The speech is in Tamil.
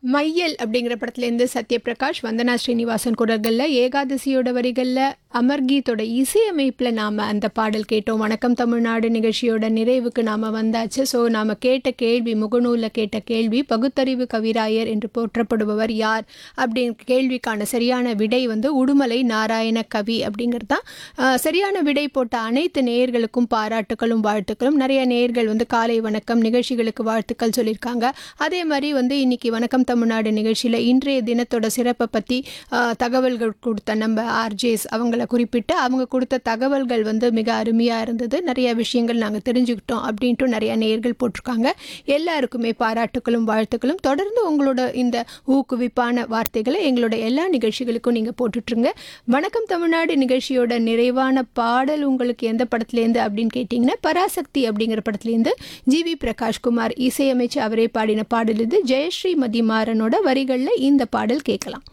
மையல் அப்படிங்கிற படத்துலேருந்து சத்யபிரகாஷ் வந்தனா ஸ்ரீனிவாசன் குரல்களில் ஏகாதசியோட வரிகளில் அமர்கீத்தோட இசையமைப்பில் நாம் அந்த பாடல் கேட்டோம் வணக்கம் தமிழ்நாடு நிகழ்ச்சியோட நிறைவுக்கு நாம் வந்தாச்சு ஸோ நாம் கேட்ட கேள்வி முகநூலில் கேட்ட கேள்வி பகுத்தறிவு கவிராயர் என்று போற்றப்படுபவர் யார் அப்படிங்கிற கேள்விக்கான சரியான விடை வந்து உடுமலை நாராயண கவி அப்படிங்கிறது தான் ஆஹ், சரியான விடை போட்ட அனைத்து நேயர்களுக்கும் பாராட்டுகளும் வாழ்த்துக்களும் நிறைய நேயர்கள் வந்து காலை வணக்கம் நிகழ்ச்சிகளுக்கு வாழ்த்துக்கள் சொல்லியிருக்காங்க அதே மாதிரி வந்து இன்னைக்கு வணக்கம் தமிழ்நாடு நிகழ்ச்சியில் இன்றைய தினத்தோட சிறப்பை பற்றி தகவல்கள் கொடுத்த நம்ம ஆர்ஜேஸ் அவங்கள குறிப்பிட்டு அவங்க கொடுத்த தகவல்கள் வந்து மிக அருமையாக இருந்தது நிறைய விஷயங்கள் நாங்கள் தெரிஞ்சுக்கிட்டோம் அப்படின்ட்டு நிறைய நேயர்கள் போட்டிருக்காங்க எல்லாருக்குமே பாராட்டுகளும் வாழ்த்துக்களும் தொடர்ந்து உங்களோட இந்த ஊக்குவிப்பான வார்த்தைகளை எங்களோட எல்லா நிகழ்ச்சிகளுக்கும் நீங்கள் போட்டுட்ருங்க வணக்கம் தமிழ்நாடு நிகழ்ச்சியோட நிறைவான பாடல் உங்களுக்கு எந்த படத்துலேருந்து அப்படின்னு கேட்டிங்கன்னா பராசக்தி அப்படிங்கிற படத்துலேருந்து ஜிவி பிரகாஷ்குமார் இசையமைச்சு அவரே பாடின பாடல் இது ஜெயஸ்ரீ மதிமாறனோட வரிகளில் இந்த பாடல் கேட்கலாம்